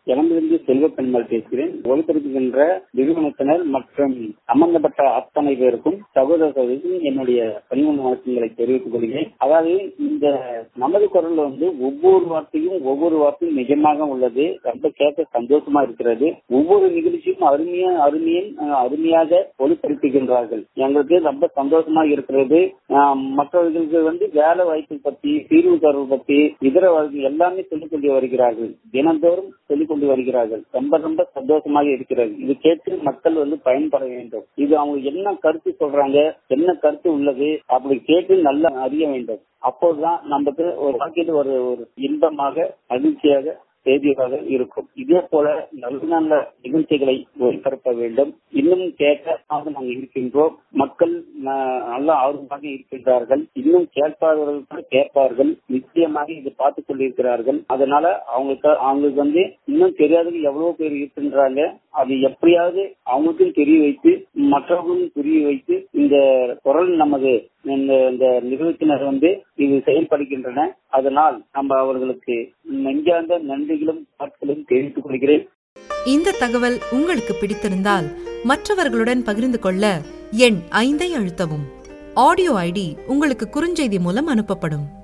இளம்பிலிருந்து செல்வ பெண்மாள் பேசுகிறேன் ஒளிபரப்புகின்ற நிறுவனத்தினர் மற்றும் சம்பந்தப்பட்ட அத்தனை பேருக்கும் சகோதர சகோதரிக்கும் என்னுடைய பணிமூணு வழக்கங்களை தெரிவித்துக் கொள்கிறேன் அதாவது இந்த நமது குரல் வந்து ஒவ்வொரு வார்த்தையும் ஒவ்வொரு வார்த்தையும் நிஜமாக உள்ளது ரொம்ப கேட்க சந்தோஷமா இருக்கிறது ஒவ்வொரு நிகழ்ச்சியும் அருமையா அருமையின் அஹ், அருமையாக ஒளிபரப்புகின்றார்கள் எங்களுக்கு ரொம்ப சந்தோஷமா இருக்கிறது ஆஹ், மற்றவர்களுக்கு வந்து வேலை வாய்ப்பு பத்தி தீர்வு தரவு பத்தி இதர வாழ்க்கை எல்லாமே சொல்லிக் கொண்டு வருகிறார்கள் தினந்தோறும் சொல்லிக் கொண்டு வருகிறார்கள் ரொம்ப ரொம்ப சந்தோஷமாக இருக்கிறது இது கேட்டு மக்கள் வந்து பயன்பட வேண்டும் இது அவங்க என்ன கருத்து சொல்றாங்க என்ன கருத்து உள்ளது அப்படி கேட்டு நல்லா அறிய வேண்டும் அப்போதுதான் நமக்கு ஒரு வாழ்க்கையில் ஒரு ஒரு இன்பமாக மகிழ்ச்சியாக செய்தியாக இருக்கும் இதே போல நல்ல நல்ல நிகழ்ச்சிகளை ஒளிபரப்ப வேண்டும் இன்னும் கேட்க நாங்கள் இருக்கின்றோம் மக்கள் ந- நல்ல ஆர்வமாக இருக்கின்றார்கள் இன்னும் கேட்பாதவர்கள் கூட கேட்பார்கள் நிச்சயமாக இது பார்த்துக் கொண்டிருக்கிறார்கள் அதனால அவங்களுக்கு அவங்களுக்கு வந்து இன்னும் தெரியாதவங்க எவ்வளவு பேர் இருக்கின்றாங்க அது எப்படியாவது அவங்களுக்கும் தெரிய வைத்து மற்றவர்களும் புரிய வைத்து இந்த குரல் நமது இந்த இந்த நிறுவனத்தினர் வந்து இது செயல்படுகின்றன அதனால் நம்ம அவர்களுக்கு நெஞ்சார்ந்த நன்றிகளும் பாட்களும் தெரிவித்துக் கொள்கிறேன் இந்த தகவல் உங்களுக்கு பிடித்திருந்தால் மற்றவர்களுடன் பகிர்ந்து கொள்ள எண் ஐந்தை அழுத்தவும் ஆடியோ ஐடி உங்களுக்கு குறுஞ்செய்தி மூலம் அனுப்பப்படும்